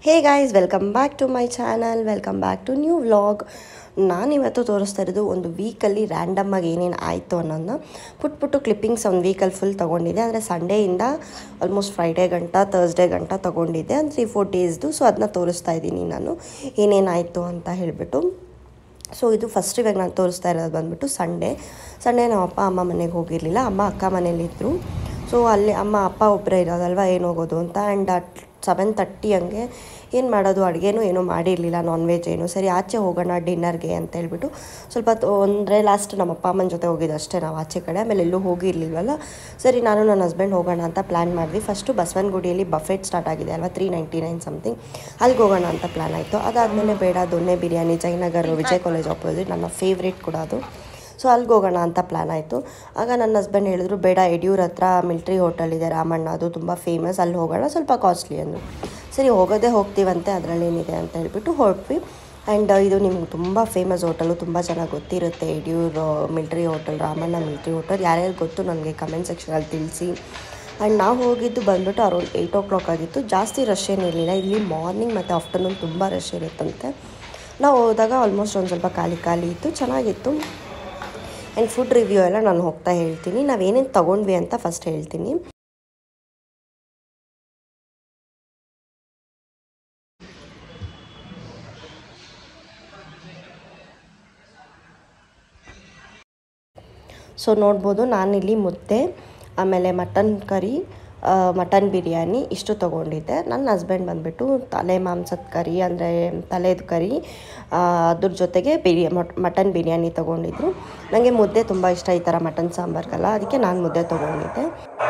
hey guys welcome back to my channel welcome back to new vlog ನಾನಿವತ್ತು ತೋರಿಸ್ತಾ ಇರೋದು ಒಂದು ವೀಕಲ್ಲಿ ರ್ಯಾಂಡಮ್ಮಾಗಿ ಏನೇನು ಆಯಿತು ಅನ್ನೋದನ್ನ ಪುಟ್ ಪುಟ್ಟು ಕ್ಲಿಪ್ಪಿಂಗ್ಸ್ ಒಂದು ವೀಕಲ್ಲಿ ಫುಲ್ ತೊಗೊಂಡಿದ್ದೆ ಅಂದರೆ ಸಂಡೇಯಿಂದ ಆಲ್ಮೋಸ್ಟ್ ಫ್ರೈಡೇ ಗಂಟ ತರ್ಸ್ಡೇ ಗಂಟ ತೊಗೊಂಡಿದ್ದೆ ಒಂದು ತ್ರೀ ಫೋರ್ ಡೇಸ್ದು ಸೊ ಅದನ್ನ ತೋರಿಸ್ತಾ ಇದ್ದೀನಿ ನಾನು ಏನೇನಾಯಿತು ಅಂತ ಹೇಳಿಬಿಟ್ಟು ಸೊ ಇದು ಫಸ್ಟ್ ಇವಾಗ ನಾನು ತೋರಿಸ್ತಾ ಇರೋದು ಬಂದ್ಬಿಟ್ಟು ಸಂಡೇ ಸಂಡೇ ನಮ್ಮ ಅಪ್ಪ ಅಮ್ಮ ಮನೆಗೆ ಹೋಗಿರಲಿಲ್ಲ ಅಮ್ಮ ಅಕ್ಕ ಮನೇಲಿದ್ದರು ಸೊ ಅಲ್ಲಿ ಅಮ್ಮ ಅಪ್ಪ ಒಬ್ಬರೇ ಇರೋದಲ್ವ ಏನು ಹೋಗೋದು ಅಂತ ಆ್ಯಂಡ್ ಅಟ್ ಸೆವೆನ್ ತರ್ಟಿ ಹಂಗೆ ಏನು ಮಾಡೋದು ಅಡುಗೆನೂ ಏನೂ ಮಾಡಿರಲಿಲ್ಲ ನಾನ್ ವೆಜ್ ಏನು ಸರಿ ಆಚೆ ಹೋಗೋಣ ಡಿನ್ನರ್ಗೆ ಅಂತ ಹೇಳ್ಬಿಟ್ಟು ಸ್ವಲ್ಪ ಅಂದರೆ ಲಾಸ್ಟ್ ನಮ್ಮ ಅಪ್ಪ ಅಮ್ಮನ ಜೊತೆ ಹೋಗಿದ್ದು ಅಷ್ಟೇ ನಾವು ಆಚೆ ಕಡೆ ಆಮೇಲೆ ಎಲ್ಲೂ ಹೋಗಿರ್ಲಿಲ್ವಲ್ಲ ಸರಿ ನಾನು ನನ್ನ ಹಸ್ಬೆಂಡ್ ಹೋಗೋಣ ಅಂತ ಪ್ಲ್ಯಾನ್ ಮಾಡಿದ್ವಿ ಫಸ್ಟು ಬಸವನಗುಡಿಯಲ್ಲಿ ಬಫೆಟ್ ಸ್ಟಾರ್ಟ್ ಆಗಿದೆ ಅಲ್ವಾ ತ್ರೀ ನೈಂಟಿ ನೈನ್ ಸಮಥಿಂಗ್ ಅಲ್ಲಿಗೆ ಹೋಗೋಣ ಅಂತ ಪ್ಲ್ಯಾನ್ ಆಯಿತು ಅದಾದಮೇಲೆ ಬೇಡ ದೊನ್ನೆ ಬಿರಿಯಾನಿ ಜಯನಗರ್ ವಿಜಯ್ ಕಾಲೇಜ್ ಆಪೋಸಿಟ್ ನನ್ನ ಫೇವ್ರೇಟ್ ಕೂಡ ಅದು ಸೊ ಅಲ್ಲಿಗೆ ಹೋಗೋಣ ಅಂತ ಪ್ಲ್ಯಾನ್ ಆಯಿತು ಆಗ ನನ್ನ ಹಸ್ಬೆಂಡ್ ಹೇಳಿದ್ರು ಬೇಡ ಯಡಿಯೂರ್ ಹತ್ರ ಮಿಲ್ಟ್ರಿ ಹೋಟೆಲ್ ಇದೆ ರಾಮಣ್ಣ ಅದು ತುಂಬ ಫೇಮಸ್ ಅಲ್ಲಿ ಹೋಗೋಣ ಸ್ವಲ್ಪ ಕಾಸ್ಟ್ಲಿ ಅಂದರು ಸರಿ ಹೋಗೋದೇ ಹೋಗ್ತೀವಂತೆ ಅದರಲ್ಲೇನಿದೆ ಅಂತ ಹೇಳ್ಬಿಟ್ಟು ಹೊರಟ್ವಿ ಆ್ಯಂಡ್ ಇದು ನಿಮ್ಗೆ ತುಂಬ ಫೇಮಸ್ ಹೋಟೆಲು ತುಂಬ ಚೆನ್ನಾಗಿ ಗೊತ್ತಿರುತ್ತೆ Yediyur military hotel Ramanna military hotel ಯಾರ್ಯಾರು ಗೊತ್ತು ನನಗೆ ಕಮೆಂಟ್ ಸೆಕ್ಷನಲ್ಲಿ ತಿಳಿಸಿ ಆ್ಯಂಡ್ ನಾವು ಹೋಗಿದ್ದು ಬಂದ್ಬಿಟ್ಟು ಅರೌಂಡ್ ಏಯ್ಟ್ ಓ ಕ್ಲಾಕ್ ಆಗಿತ್ತು ಜಾಸ್ತಿ ರಶ್ ಏನಿರಲಿಲ್ಲ ಇಲ್ಲಿ ಮಾರ್ನಿಂಗ್ ಮತ್ತು ಆಫ್ಟರ್ನೂನ್ ತುಂಬ ರಶ್ ಇರುತ್ತಂತೆ ನಾವು ಹೋದಾಗ ಆಲ್ಮೋಸ್ಟ್ ಒಂದು ಸ್ವಲ್ಪ ಖಾಲಿ ಖಾಲಿ ಇತ್ತು ಚೆನ್ನಾಗಿತ್ತು ಆ್ಯಂಡ್ ಫುಡ್ ರಿವ್ಯೂ ಎಲ್ಲ ನಾನು ಹೋಗ್ತಾ ಹೇಳ್ತೀನಿ ನಾವೇನೇನು ತೊಗೊಂಡ್ವಿ ಅಂತ ಫಸ್ಟ್ ಹೇಳ್ತೀನಿ ಸೊ ನೋಡ್ಬೋದು ನಾನಿಲ್ಲಿ ಮುದ್ದೆ ಆಮೇಲೆ ಮಟನ್ ಕರಿ ಮಟನ್ ಬಿರಿಯಾನಿ ಇಷ್ಟು ತೊಗೊಂಡಿದ್ದೆ ನನ್ನ ಹಸ್ಬೆಂಡ್ ಬಂದುಬಿಟ್ಟು ತಲೆ ಮಾಂಸದ ಕರಿ ಅಂದರೆ ತಲೆದು ಕರಿ ಅದ್ರ ಜೊತೆಗೆ ಬಿರಿಯಾ ಮಟನ್ ಬಿರಿಯಾನಿ ತೊಗೊಂಡಿದ್ರು ನನಗೆ ಮುದ್ದೆ ತುಂಬ ಇಷ್ಟ ಈ ಥರ ಮಟನ್ ಸಾಂಬಾರ್ಗೆಲ್ಲ ಅದಕ್ಕೆ ನಾನು ಮುದ್ದೆ ತೊಗೊಂಡಿದ್ದೆ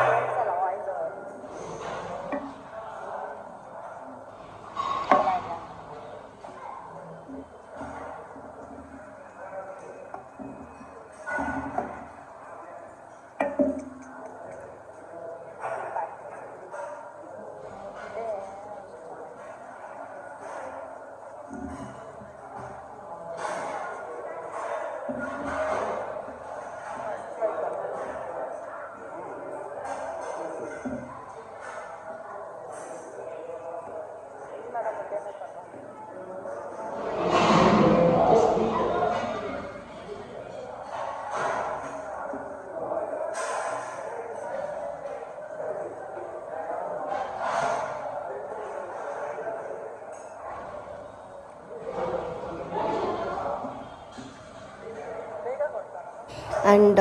ಆ್ಯಂಡ್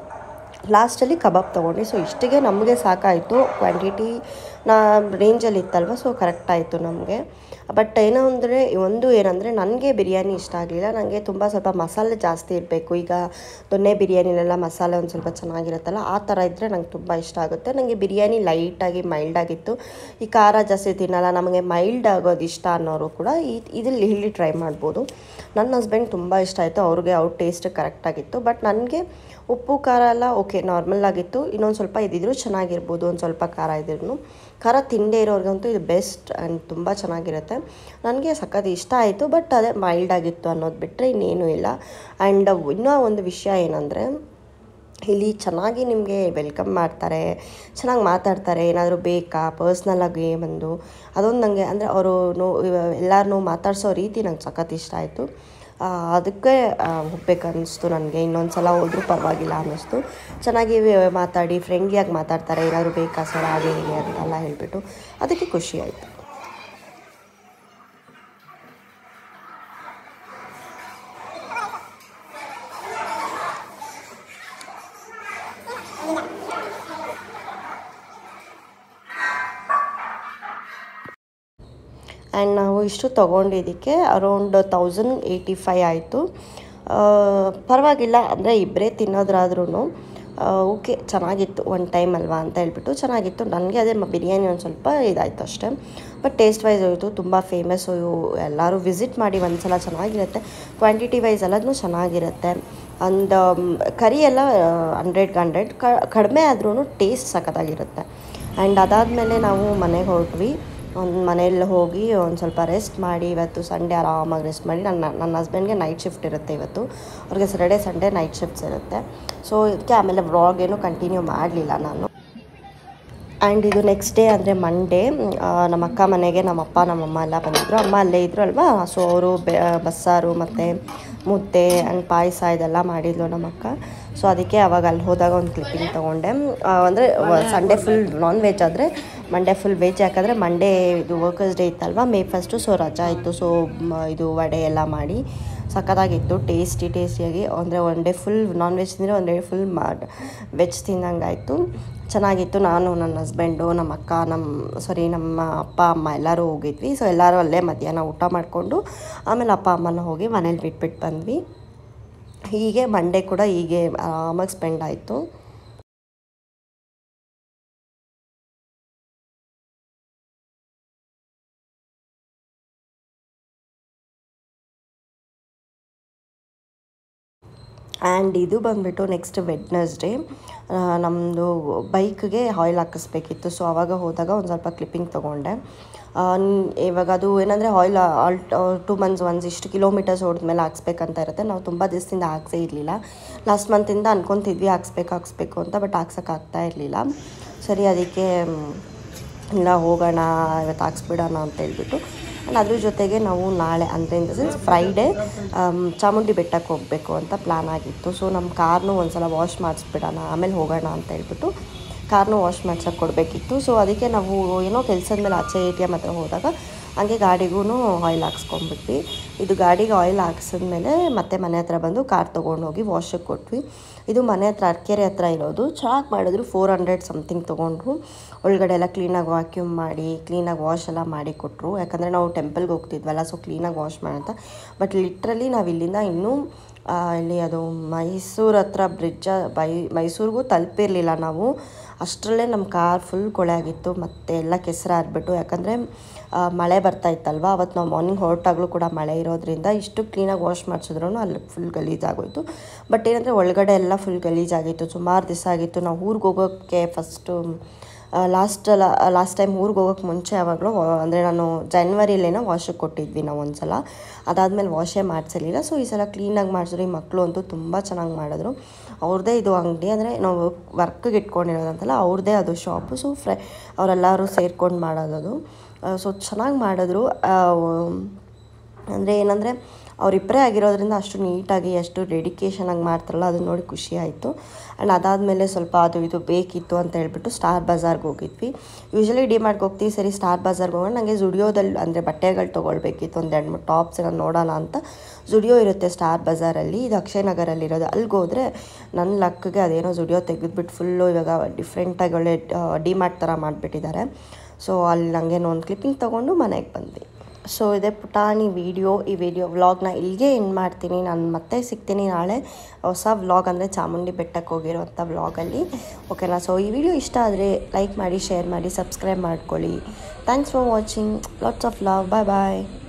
ಲಾಸ್ಟಲ್ಲಿ ಕಬಾಬ್ ತೊಗೊಂಡೆ ಸೊ ಇಷ್ಟಿಗೆ ನಮಗೆ ಸಾಕಾಯಿತು ಕ್ವಾಂಟಿಟಿ ನಾ ರೇಂಜಲ್ಲಿ ಇತ್ತಲ್ವ ಸೊ ಕರೆಕ್ಟ್ ಆಯಿತು ನಮಗೆ ಬಟ್ ಏನೋ ಅಂದರೆ ಒಂದು ಏನಂದರೆ ನನಗೆ ಬಿರಿಯಾನಿ ಇಷ್ಟ ಆಗಲಿಲ್ಲ ನನಗೆ ತುಂಬ ಸ್ವಲ್ಪ ಮಸಾಲೆ ಜಾಸ್ತಿ ಇರಬೇಕು ಈಗ ದೊನ್ನೆ ಬಿರಿಯಾನಿಲೆಲ್ಲ ಮಸಾಲೆ ಒಂದು ಸ್ವಲ್ಪ ಚೆನ್ನಾಗಿರುತ್ತಲ್ಲ ಆ ಥರ ಇದ್ದರೆ ನಂಗೆ ತುಂಬ ಇಷ್ಟ ಆಗುತ್ತೆ ನನಗೆ ಬಿರಿಯಾನಿ ಲೈಟಾಗಿ ಮೈಲ್ಡ್ ಆಗಿತ್ತು ಈ ಖಾರ ಜಾಸ್ತಿ ತಿನ್ನಲ್ಲ ನಮಗೆ ಮೈಲ್ಡ್ ಆಗೋದು ಇಷ್ಟ ಅನ್ನೋರು ಕೂಡ ಈ ಇದಲ್ಲಿ ಇಲ್ಲಿ ಟ್ರೈ ಮಾಡ್ಬೋದು ನನ್ನ ಹಸ್ಬೆಂಡ್ ತುಂಬ ಇಷ್ಟ ಆಯಿತು ಅವ್ರಿಗೆ ಅವ್ರ ಟೇಸ್ಟ್ ಕರೆಕ್ಟಾಗಿತ್ತು ಬಟ್ ನನಗೆ ಉಪ್ಪು ಖಾರ ಎಲ್ಲ ಓಕೆ ನಾರ್ಮಲ್ ಆಗಿತ್ತು ಇನ್ನೊಂದು ಸ್ವಲ್ಪ ಇದ್ದಿದ್ರು ಚೆನ್ನಾಗಿರ್ಬೋದು ಒಂದು ಸ್ವಲ್ಪ ಖಾರ ಇದ್ರೂ ಖಾರ ತಿಂದೇ ಇರೋರಿಗಂತೂ ಇದು ಬೆಸ್ಟ್ ಆ್ಯಂಡ್ ತುಂಬ ಚೆನ್ನಾಗಿರುತ್ತೆ ನನಗೆ ಸಖತ್ ಇಷ್ಟ ಆಯಿತು ಬಟ್ ಅದೇ ಮೈಲ್ಡ್ ಆಗಿತ್ತು ಅನ್ನೋದು ಬಿಟ್ಟರೆ ಇನ್ನೇನೂ ಇಲ್ಲ ಆ್ಯಂಡ್ ಇನ್ನೂ ಒಂದು ವಿಷಯ ಏನಂದರೆ ಇಲ್ಲಿ ಚೆನ್ನಾಗಿ ನಿಮಗೆ ವೆಲ್ಕಮ್ ಮಾಡ್ತಾರೆ ಚೆನ್ನಾಗಿ ಮಾತಾಡ್ತಾರೆ ಏನಾದರೂ ಬೇಕಾ ಪರ್ಸ್ನಲಾಗಿ ಬಂದು ಅದೊಂದು ನನಗೆ ಅಂದರೆ ಅವರು ನೋ ಎಲ್ಲರನ್ನೂ ಮಾತಾಡಿಸೋ ರೀತಿ ನಂಗೆ ಸಖತ್ ಇಷ್ಟ ಆಯಿತು ಅದಕ್ಕೆ ಹೋಗ್ಬೇಕನ್ನಿಸ್ತು ನನಗೆ ಇನ್ನೊಂದು ಸಲ ಹೋದ್ರೂ ಪರವಾಗಿಲ್ಲ ಅನ್ನಿಸ್ತು ಚೆನ್ನಾಗಿ ಮಾತಾಡಿ ಫ್ರೆಂಡ್ಲಿಯಾಗಿ ಮಾತಾಡ್ತಾರೆ ಏನಾದರೂ ಬೇಕಾ ಸರ್ ಹಾಗೆ ಹೀಗೆ ಅಂತೆಲ್ಲ ಹೇಳಿಬಿಟ್ಟು ಅದಕ್ಕೆ ಖುಷಿ ಆಯಿತು ಆ್ಯಂಡ್ ನಾವು ಇಷ್ಟು ತೊಗೊಂಡಿದ್ದಕ್ಕೆ ಅರೌಂಡ್ ತೌಸಂಡ್ ಏಯ್ಟಿ ಫೈ ಆಯಿತು ಪರವಾಗಿಲ್ಲ ಅಂದರೆ ಇಬ್ಬರೇ ತಿನ್ನೋದ್ರಾದ್ರೂ ಓಕೆ ಚೆನ್ನಾಗಿತ್ತು ಒನ್ ಟೈಮ್ ಅಲ್ವಾ ಅಂತ ಹೇಳ್ಬಿಟ್ಟು ಚೆನ್ನಾಗಿತ್ತು ನನಗೆ ಅದೇ ಬಿರಿಯಾನಿ ಒಂದು ಸ್ವಲ್ಪ ಇದಾಯಿತು ಅಷ್ಟೇ ಬಟ್ ಟೇಸ್ಟ್ ವೈಸ್ ಹೋಯಿತು ತುಂಬ ಫೇಮಸ್ಸು ಎಲ್ಲರೂ ವಿಸಿಟ್ ಮಾಡಿ ಒಂದು ಸಲ ಚೆನ್ನಾಗಿರುತ್ತೆ ಕ್ವಾಂಟಿಟಿ ವೈಸ್ ಎಲ್ಲದೂ ಚೆನ್ನಾಗಿರುತ್ತೆ ಅಂಡ್ ಕರಿ ಎಲ್ಲ ಹಂಡ್ರೆಡ್ಗೆ ಹಂಡ್ರೆಡ್ ಕಡಿಮೆ ಆದ್ರೂ ಟೇಸ್ಟ್ ಸಖತ್ತಾಗಿರುತ್ತೆ ಆ್ಯಂಡ್ ಅದಾದಮೇಲೆ ನಾವು ಮನೆಗೆ ಹೊರಟ್ವಿ ಒಂದು ಮನೇಲಿ ಹೋಗಿ ಒಂದು ಸ್ವಲ್ಪ ರೆಸ್ಟ್ ಮಾಡಿ ಇವತ್ತು ಸಂಡೇ ಆರಾಮಾಗಿ ರೆಸ್ಟ್ ಮಾಡಿ ನನ್ನ ನನ್ನ ಹಸ್ಬೆಂಡ್ಗೆ ನೈಟ್ ಶಿಫ್ಟ್ ಇರುತ್ತೆ ಇವತ್ತು ಅವ್ರಿಗೆ ಸ್ಯಾಟರ್ಡೇ ಸಂಡೇ ನೈಟ್ ಶಿಫ್ಟ್ಸ್ ಇರುತ್ತೆ ಸೊ ಇದಕ್ಕೆ ಆಮೇಲೆ ವ್ಲಾಗ್ ಏನು ಕಂಟಿನ್ಯೂ ಮಾಡಲಿಲ್ಲ ನಾನು ಆ್ಯಂಡ್ ಇದು ನೆಕ್ಸ್ಟ್ ಡೇ ಅಂದರೆ ಮಂಡೇ ನಮ್ಮ ಅಕ್ಕ ಮನೆಗೆ ನಮ್ಮ ಅಪ್ಪ ನಮ್ಮಮ್ಮ ಎಲ್ಲ ಬಂದಿದ್ದರು ಅಮ್ಮ ಅಲ್ಲೇ ಇದ್ರು ಅಲ್ವಾ ಸೊ ಅವರು ಬಸ್ಸಾರು ಮತ್ತು ಮುದ್ದೆ ಆ್ಯಂಡ್ ಪಾಯಸ ಇದೆಲ್ಲ ಮಾಡಿದ್ಲು ನಮ್ಮ ಅಕ್ಕ ಸೊ ಅದಕ್ಕೆ ಅವಾಗ ಅಲ್ಲಿ ಹೋದಾಗ ಒಂದು ಕ್ಲಿಪ್ಪಿಂಗ್ ತೊಗೊಂಡೆ ಅಂದರೆ ಸಂಡೇ ಫುಲ್ ನಾನ್ ವೆಜ್ ಆದರೆ ಮಂಡೇ ಫುಲ್ ವೆಜ್ ಯಾಕಂದರೆ ಮಂಡೇ ಇದು ವರ್ಕರ್ಸ್ ಡೇ ಇತ್ತಲ್ವ ಮೇ ಫಸ್ಟು ಸೊ ರಜಾ ಇತ್ತು ಸೊ ಇದು ವಡೆ ಎಲ್ಲ ಮಾಡಿ ಸಖತ್ತಾಗಿತ್ತು ಟೇಸ್ಟಿ ಟೇಸ್ಟಿಯಾಗಿ ಅಂದರೆ one day full non veg ತಿಂದರೆ ಒನ್ ಡೇ ಫುಲ್ ಮಾಡಿ ವೆಜ್ ತಿಂದಂಗಾಯಿತು ಚೆನ್ನಾಗಿತ್ತು ನಾನು ನನ್ನ ಹಸ್ಬೆಂಡು ನಮ್ಮ ಅಕ್ಕ ನಮ್ಮ ಸಾರಿ ನಮ್ಮ ಅಪ್ಪ ಅಮ್ಮ ಎಲ್ಲರೂ ಹೋಗಿದ್ವಿ ಸೊ ಎಲ್ಲರೂ ಅಲ್ಲೇ ಮಧ್ಯಾಹ್ನ ಊಟ ಮಾಡಿಕೊಂಡು ಆಮೇಲೆ ಅಪ್ಪ ಅಮ್ಮನ ಹೋಗಿ ಮನೇಲಿ ಬಿಟ್ಬಿಟ್ಟು ಬಂದ್ವಿ ಹೀಗೆ ಮಂಡೇ ಕೂಡ ಹೀಗೆ ಆರಾಮಾಗಿ ಸ್ಪೆಂಡ್ ಆಯಿತು ಆ್ಯಂಡ್ ಇದು ಬಂದುಬಿಟ್ಟು ನೆಕ್ಸ್ಟ್ ವೆಡ್ನಸ್ಡೇ ನಮ್ಮದು ಬೈಕ್ಗೆ ಆಯಿಲ್ ಹಾಕಿಸ್ಬೇಕಿತ್ತು ಸೊ ಆವಾಗ ಹೋದಾಗ ಒಂದು ಸ್ವಲ್ಪ ಕ್ಲಿಪ್ಪಿಂಗ್ ತೊಗೊಂಡೆ ಆ, ನ್- ಇವಾಗ ಅದು ಏನಂದರೆ oil all two months once ಇಷ್ಟು ಕಿಲೋಮೀಟರ್ಸ್ ಹೊಡೆದ್ಮೇಲೆ ಹಾಕ್ಸ್ಬೇಕಂತ ಇರುತ್ತೆ ನಾವು ತುಂಬ ದಿವಸದಿಂದ ಹಾಕ್ಸೇ ಇರಲಿಲ್ಲ ಲಾಸ್ಟ್ ಮಂತಿಂದ ಅನ್ಕೊತಿದ್ವಿ ಹಾಕ್ಸ್ಬೇಕು ಹಾಕ್ಸ್ಬೇಕು ಅಂತ ಬಟ್ ಹಾಕ್ಸೋಕ್ಕಾಗ್ತಾ ಇರಲಿಲ್ಲ ಸರಿ ಅದಕ್ಕೆ ಮ್, ಇಲ್ಲ ಹೋಗೋಣ ಇವತ್ತು ಹಾಕ್ಸ್ಬಿಡೋಣ ಅಂತ ಹೇಳ್ಬಿಟ್ಟು ಆ್ಯಂಡ್ ಅದ್ರ ಜೊತೆಗೆ ನಾವು ನಾಳೆ ಅಂದರೆ in the sense Friday Chamundi ಬೆಟ್ಟಕ್ಕೆ ಹೋಗಬೇಕು ಅಂತ ಪ್ಲ್ಯಾನ್ ಆಗಿತ್ತು ಸೊ ನಮ್ಮ ಕಾರ್ನು ಒಂದ್ಸಲ ವಾಶ್ ಮಾಡಿಸ್ಬಿಡೋಣ ಆಮೇಲೆ ಹೋಗೋಣ ಅಂತ ಹೇಳ್ಬಿಟ್ಟು ಕಾರ್ನು ವಾಶ್ ಮಾಡ್ಸೋಕೆ ಕೊಡಬೇಕಿತ್ತು ಸೊ ಅದಕ್ಕೆ ನಾವು ಏನೋ ಕೆಲಸದ ಮೇಲೆ ಆಚೆ ಎ ಟಿ ಎಮ್ ಹತ್ರ ಹೋದಾಗ ಹಂಗೆ ಗಾಡಿಗೂ ಆಯಿಲ್ ಹಾಕ್ಸ್ಕೊಂಡ್ಬಿಟ್ವಿ ಇದು ಗಾಡಿಗೆ ಆಯಿಲ್ ಹಾಕ್ಸಿದ್ಮೇಲೆ ಮತ್ತೆ ಮನೆ ಹತ್ರ ಬಂದು ಕಾರ್ ತೊಗೊಂಡೋಗಿ ವಾಶಕ್ಕೆ ಕೊಟ್ವಿ ಇದು ಮನೆ ಹತ್ರ ಅರ್ಕೆರೆ ಹತ್ರ ಇರೋದು ಚೆನ್ನಾಗಿ ಮಾಡಿದ್ರು ಫೋರ್ ಹಂಡ್ರೆಡ್ ಸಮಥಿಂಗ್ ತೊಗೊಂಡ್ರು ಒಳಗಡೆ ಎಲ್ಲ ಕ್ಲೀನಾಗಿ ವಾಕ್ಯೂಮ್ ಮಾಡಿ ಕ್ಲೀನಾಗಿ ವಾಶ್ ಎಲ್ಲ ಮಾಡಿ ಕೊಟ್ಟರು ಯಾಕಂದರೆ ನಾವು ಟೆಂಪಲ್ಗೆ ಹೋಗ್ತಿದ್ವಲ್ಲ ಸೊ ಕ್ಲೀನಾಗಿ ವಾಶ್ ಮಾಡೋಂತ ಬಟ್ ಲಿಟ್ರಲಿ ನಾವು ಇಲ್ಲಿಂದ ಇನ್ನೂ ಆ, ಇಲ್ಲಿ ಅದು ಮೈಸೂರು ಹತ್ರ ಬ್ರಿಡ್ಜ ಬೈ ಮೈಸೂರಿಗೂ ತಲುಪಿರಲಿಲ್ಲ ನಾವು ಅಷ್ಟರಲ್ಲೇ ನಮ್ಮ ಕಾರ್ ಫುಲ್ ಕೊಳೆ ಆಗಿತ್ತು ಮತ್ತು ಎಲ್ಲ ಕೆಸರು ಹರಿಬಿಟ್ಟು ಯಾಕಂದರೆ ಮಳೆ ಬರ್ತಾ ಇತ್ತಲ್ವ ಅವತ್ತು ನಾವು ಮಾರ್ನಿಂಗ್ ಹೊರಟಾಗಲೂ ಕೂಡ ಮಳೆ ಇರೋದ್ರಿಂದ ಇಷ್ಟು ಕ್ಲೀನಾಗಿ ವಾಶ್ ಮಾಡಿಸಿದ್ರು ಅಲ್ಲಿ ಫುಲ್ ಗಲೀಜಾಗೋಯ್ತು ಬಟ್ ಏನಂದರೆ ಒಳಗಡೆ ಎಲ್ಲ ಫುಲ್ ಗಲೀಜಾಗಿತ್ತು ಸುಮಾರು ದಿವಸ ಆಗಿತ್ತು ನಾವು ಊರಿಗೆ ಹೋಗೋಕ್ಕೆ ಫಸ್ಟು ಲಾಸ್ಟ್ ಲಾಸ್ಟ್ ಟೈಮ್ ಊರಿಗೆ ಹೋಗೋಕ್ಕೆ ಮುಂಚೆ ಯಾವಾಗಲೂ ಅಂದರೆ ನಾನು ಜನ್ವರಿಲೇನೋ ವಾಶಕ್ಕೆ ಕೊಟ್ಟಿದ್ವಿ ನಾವು ಒಂದು ಸಲ ಅದಾದಮೇಲೆ ವಾಶೇ ಮಾಡಿಸಿರಲಿಲ್ಲ ಸೊ ಈ ಸಲ ಕ್ಲೀನಾಗಿ ಮಾಡಿಸಿದ್ರು ಈ ಮಕ್ಕಳು ಅಂತೂ ತುಂಬ ಚೆನ್ನಾಗಿ ಮಾಡಿದ್ರು ಅವ್ರದ್ದೇ ಇದು ಅಂಗಡಿ ಅಂದರೆ ನಾವು ವರ್ಕ್ಗೆ ಇಟ್ಕೊಂಡಿರೋದಂತಲ್ಲ ಅವ್ರದ್ದೇ ಅದು ಶಾಪು ಸೊ ಫ್ರೈ ಅವರೆಲ್ಲರೂ ಸೇರ್ಕೊಂಡು ಮಾಡೋದದು ಸೊ ಚೆನ್ನಾಗಿ ಮಾಡಿದ್ರು ಅಂದರೆ ಏನಂದರೆ ಅವರಿಬ್ಬರೇ ಆಗಿರೋದ್ರಿಂದ ಅಷ್ಟು ನೀಟಾಗಿ ಅಷ್ಟು ಡೆಡಿಕೇಶನಾಗಿ ಮಾಡ್ತಾರಲ್ಲ ಅದನ್ನ ನೋಡಿ ಖುಷಿ ಆಯಿತು ಆ್ಯಂಡ್ ಅದಾದಮೇಲೆ ಸ್ವಲ್ಪ ಅದು ಇದು ಬೇಕಿತ್ತು ಅಂತ ಹೇಳ್ಬಿಟ್ಟು ಸ್ಟಾರ್ ಬಜಾರ್ಗೆ ಹೋಗಿದ್ವಿ ಯೂಶ್ವಲಿ ಡಿಮಾರ್ಟ್ಗೆ ಹೋಗ್ತೀವಿ ಸರಿ ಸ್ಟಾರ್ ಬಜಾರ್ಗೆ ಹೋಗೋಣ ನನಗೆ ಜುಡಿಯೋದಲ್ಲಿ ಅಂದರೆ ಬಟ್ಟೆಗಳು ತೊಗೊಳ್ಬೇಕಿತ್ತು ಒಂದು ಎರಡು ಮೂರು ಟಾಪ್ಸ್ ಎಲ್ಲ ನೋಡೋಣ ಅಂತ ಜುಡಿಯೋ ಇರುತ್ತೆ ಸ್ಟಾರ್ ಬಜಾರಲ್ಲಿ ಇದು ಅಕ್ಷಯ ನಗರಲ್ಲಿರೋದು ಅಲ್ಲಿಗೆ ಹೋದರೆ ನನ್ನ ಲಕ್ಗೆ ಅದೇನೋ ಜುಡಿಯೋ ತೆಗೆದ್ಬಿಟ್ಟು ಫುಲ್ಲು ಇವಾಗ ಡಿಫ್ರೆಂಟಾಗಿ ಒಳ್ಳೆ ಡಿಮಾರ್ಟ್ ಥರ ಮಾಡಿಬಿಟ್ಟಿದ್ದಾರೆ ಸೊ ಅಲ್ಲಿ ನನಗೆ ಒಂದು ಕ್ಲಿಪ್ಪಿಂಗ್ ತೊಗೊಂಡು ಮನೆಗೆ ಬಂದ್ವಿ ಸೊ ಇದೇ ಪುಟಾಣಿ ವಿಡಿಯೋ ಈ ವಿಡಿಯೋ ವ್ಲಾಗ್ನ ಇಲ್ಲಿಗೆ ಎಂಡ್ ಮಾಡ್ತೀನಿ ನಾನು ಮತ್ತೆ ಸಿಗ್ತೀನಿ ನಾಳೆ ಹೊಸ ವ್ಲಾಗ್ ಅಂದರೆ ಚಾಮುಂಡಿ ಬೆಟ್ಟಕ್ಕೆ ಹೋಗಿರೋಂಥ ವ್ಲಾಗಲ್ಲಿ ಓಕೆನಾ ಸೊ ಈ ವಿಡಿಯೋ ಇಷ್ಟ ಆದರೆ ಲೈಕ್ ಮಾಡಿ ಶೇರ್ ಮಾಡಿ ಸಬ್ಸ್ಕ್ರೈಬ್ ಮಾಡ್ಕೊಳ್ಳಿ thanks for watching lots of love bye bye